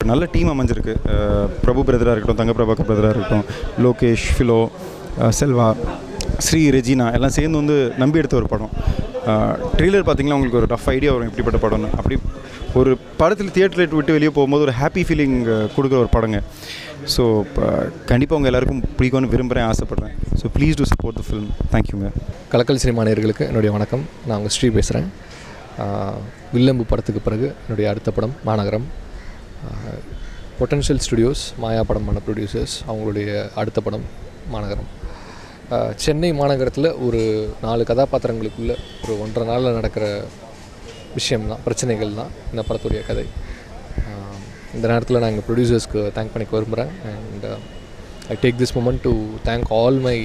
இப்போ நல்ல டீம் அமைஞ்சிருக்கு அஹ், பிரபு பிரதராக இருக்கட்டும் தங்க பிரபாகர் பிரதராக இருக்கட்டும் லோகேஷ் ஃபிலோ அஹ், செல்வா ஸ்ரீ ரெஜினா எல்லாம் சேர்ந்து வந்து நம்பி எடுத்த ஒரு படம் ட்ரெய்லர் பார்த்தீங்கன்னா உங்களுக்கு ஒரு ரஃப் ஐடியா வரும் எப்படிப்பட்ட படம்னு அப்படி ஒரு படத்தில் தியேட்டர் விட்டு வெளியே போகும்போது ஒரு ஹாப்பி ஃபீலிங் கொடுக்குற ஒரு படங்க ஸோ கண்டிப்பாக உங்கள் எல்லாருக்கும் பிடிக்கும்னு விரும்புகிறேன் ஆசைப்பட்றேன் so please to support the film தேங்க்யூங்க கலக்கல் சினிமா நேயர்களுக்கு என்னுடைய வணக்கம் நான் உங்கள் ஸ்ரீ பேசுகிறேன் வில்லம்பு படத்துக்கு பிறகு என்னுடைய அடுத்த படம் மாநகரம் பொட்டன்ஷியல் ஸ்டுடியோஸ் மாயா படம் பண்ண ப்ரொடியூசர்ஸ் அவங்களுடைய அடுத்த படம் மாநகரம் ஆஹ் சென்னை மாநகரத்தில் ஒரு நாலு கதாபாத்திரங்களுக்குள்ள ஒரு ஒன்றரை நாளில் நடக்கிற விஷயம்தான் பிரச்சனைகள் தான் இந்த படத்துடைய கதை ஆஹ் இந்த நேரத்தில் நான் எங்கள் ப்ரொடியூசர்ஸ்க்கு தேங்க் பண்ணிக்க விரும்புகிறேன் and I take this moment to thank all my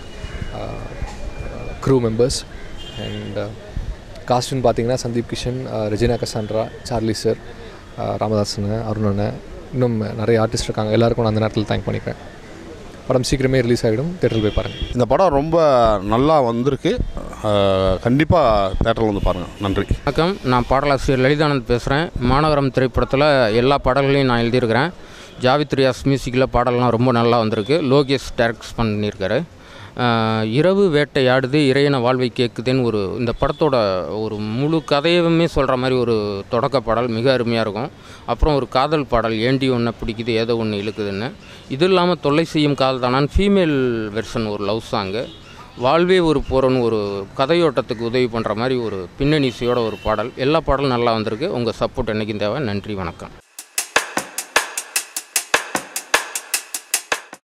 crew members and costume பார்த்தீங்கன்னா Sundeep Kishan Regina Cassandra Charlie sir Ramadasan Arunan இன்னும் நிறைய ஆர்டிஸ்ட் இருக்காங்க எல்லாருக்கும் நான் அந்த நேரத்தில் தேங்க் பண்ணிக்கிறேன் படம் சீக்கிரமே ரிலீஸ் ஆகிடும் தேட்டரில் போய் பாருங்கள் இந்த படம் ரொம்ப நல்லா வந்திருக்கு கண்டிப்பாக தேட்டரில் வந்து பாருங்கள் நன்றி வணக்கம் நான் பாடலாசிரியர் லலிதானந்த் பேசுகிறேன் மாநகரம் திரைப்படத்தில் எல்லா பாடல்களையும் நான் எழுதியிருக்கிறேன் ஜாவித் ரியாஸ் மியூசிக்கில் பாடல்லாம் ரொம்ப நல்லா வந்திருக்கு லோகேஷ் டேரக்ட்ஸ் பண்ணியிருக்காரு ஆஹ் இரவு வேட்டையாடுது இறையன வாழ்வை கேட்குதுன்னு ஒரு இந்த படத்தோட ஒரு முழு கதையுமே சொல்கிற மாதிரி ஒரு தொடக்க பாடல் மிக அருமையாக இருக்கும் அப்புறம் ஒரு காதல் பாடல் ஏண்டி ஒன்று பிடிக்குது ஏதோ ஒன்று இழுக்குதுன்னு இது இல்லாமல் தொல்லை செய்யும் காதல் தானான் ஃபீமேல் வெர்ஷன் ஒரு லவ் சாங்கு வாழ்வே ஒரு போகிறன்னு ஒரு கதையோட்டத்துக்கு உதவி பண்ணுற மாதிரி ஒரு பின்னணி இசையோட ஒரு பாடல் எல்லா பாடலும் நல்லா வந்திருக்கு உங்கள் சப்போர்ட் என்றைக்கும் தேவை நன்றி வணக்கம்